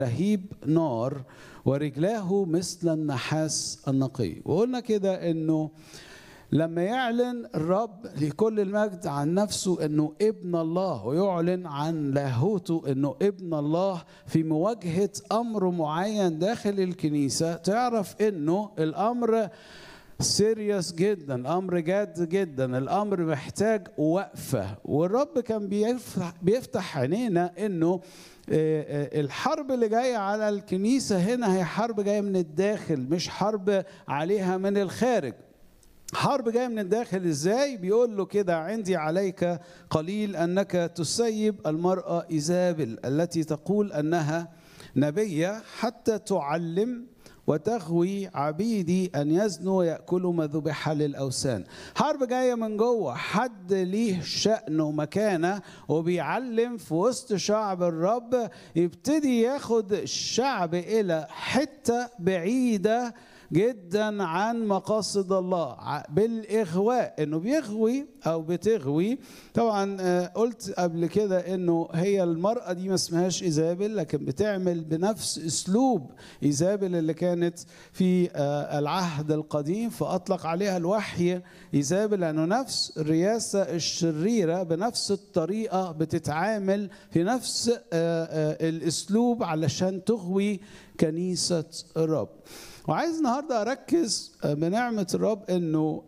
لهيب نار ورجلاه مثل النحاس النقي وقلنا كده انه لما يعلن الرب لكل المجد عن نفسه انه ابن الله ويعلن عن لاهوته انه ابن الله في مواجهه امر معين داخل الكنيسه تعرف انه الامر سيريس جدا الامر جاد جدا الامر محتاج وقفه والرب كان بيفتح بيفتح عينينا انه الحرب اللي جايه على الكنيسه هنا هي حرب جايه من الداخل مش حرب عليها من الخارج حرب جايه من الداخل ازاي بيقول له كده عندي عليك قليل انك تسيب المراه ايزابل التي تقول انها نبيه حتى تعلم وتغوي عبيدي ان يزنوا وياكلوا ما ذبح للاوثان حرب جايه من جوه حد ليه شأن ومكانه وبيعلم في وسط شعب الرب يبتدي ياخد الشعب الى حته بعيده جدا عن مقاصد الله بالاغواء انه بيغوي او بتغوي طبعا قلت قبل كده انه هي المراه دي ما اسمهاش ايزابل لكن بتعمل بنفس اسلوب ايزابل اللي كانت في العهد القديم فاطلق عليها الوحي ايزابل لانه نفس الرياسه الشريره بنفس الطريقه بتتعامل في نفس الاسلوب علشان تغوي كنيسه الرب وعايز النهارده اركز بنعمه الرب انه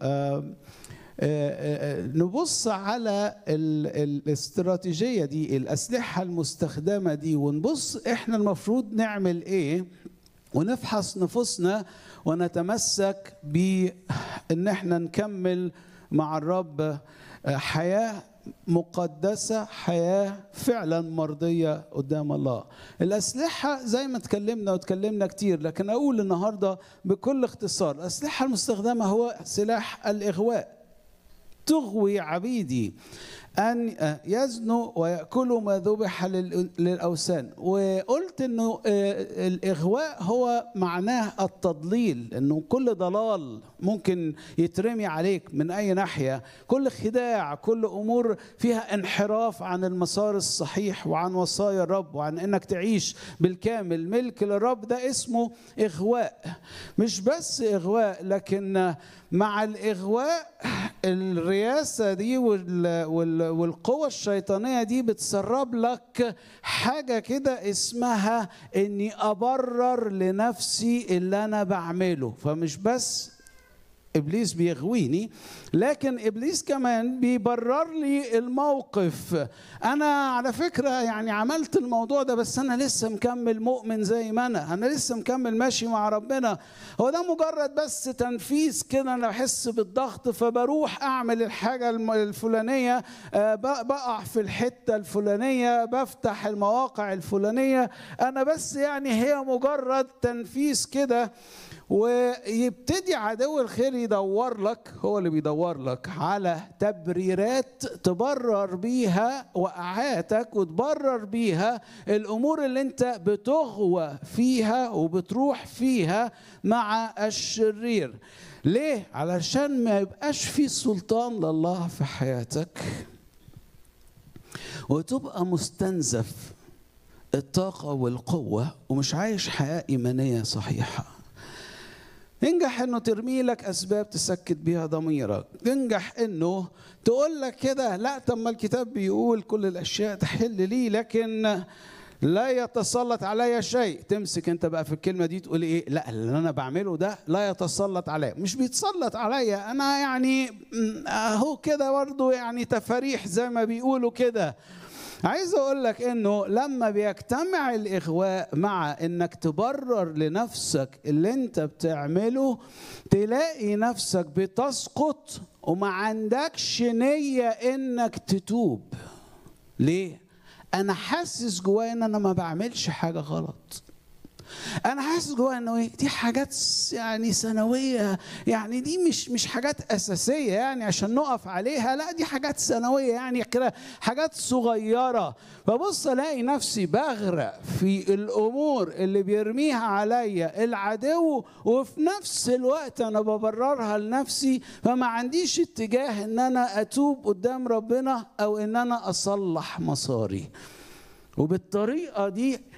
نبص على الاستراتيجيه دي الاسلحه المستخدمه دي ونبص احنا المفروض نعمل ايه ونفحص نفوسنا ونتمسك بان احنا نكمل مع الرب حياه مقدسة حياة فعلا مرضية قدام الله الأسلحة زي ما اتكلمنا واتكلمنا كتير لكن أقول النهاردة بكل اختصار الأسلحة المستخدمة هو سلاح الإغواء تغوي عبيدي أن يزنوا ويأكلوا ما ذبح للأوثان وقلت أنه الإغواء هو معناه التضليل أنه كل ضلال ممكن يترمي عليك من أي ناحية كل خداع كل أمور فيها انحراف عن المسار الصحيح وعن وصايا الرب وعن أنك تعيش بالكامل ملك للرب ده اسمه إغواء مش بس إغواء لكن مع الإغواء الرياسة دي وال وال والقوة الشيطانية دي بتسرب لك حاجة كده اسمها اني ابرر لنفسي اللي انا بعمله فمش بس ابليس بيغويني لكن ابليس كمان بيبرر لي الموقف انا على فكره يعني عملت الموضوع ده بس انا لسه مكمل مؤمن زي ما انا انا لسه مكمل ماشي مع ربنا هو ده مجرد بس تنفيذ كده انا بحس بالضغط فبروح اعمل الحاجه الفلانيه بقع في الحته الفلانيه بفتح المواقع الفلانيه انا بس يعني هي مجرد تنفيذ كده ويبتدي عدو الخير يدور لك هو اللي بيدور لك على تبريرات تبرر بيها وقعاتك وتبرر بيها الامور اللي انت بتغوى فيها وبتروح فيها مع الشرير ليه علشان ما يبقاش في سلطان لله في حياتك وتبقى مستنزف الطاقه والقوه ومش عايش حياه ايمانيه صحيحه ينجح انه ترمي لك اسباب تسكت بيها ضميرك ينجح انه تقول لك كده لا طب ما الكتاب بيقول كل الاشياء تحل لي لكن لا يتسلط علي شيء تمسك انت بقى في الكلمه دي تقول ايه لا اللي انا بعمله ده لا يتسلط عليا مش بيتسلط عليا انا يعني اهو كده برضه يعني تفاريح زي ما بيقولوا كده عايز اقول لك انه لما بيجتمع الاغواء مع انك تبرر لنفسك اللي انت بتعمله تلاقي نفسك بتسقط وما عندكش نيه انك تتوب ليه انا حاسس جوايا ان انا ما بعملش حاجه غلط انا حاسس جوايا انه ايه دي حاجات يعني ثانويه يعني دي مش مش حاجات اساسيه يعني عشان نقف عليها لا دي حاجات ثانويه يعني كده حاجات صغيره فبص الاقي نفسي بغرق في الامور اللي بيرميها عليا العدو وفي نفس الوقت انا ببررها لنفسي فما عنديش اتجاه ان انا اتوب قدام ربنا او ان انا اصلح مساري وبالطريقه دي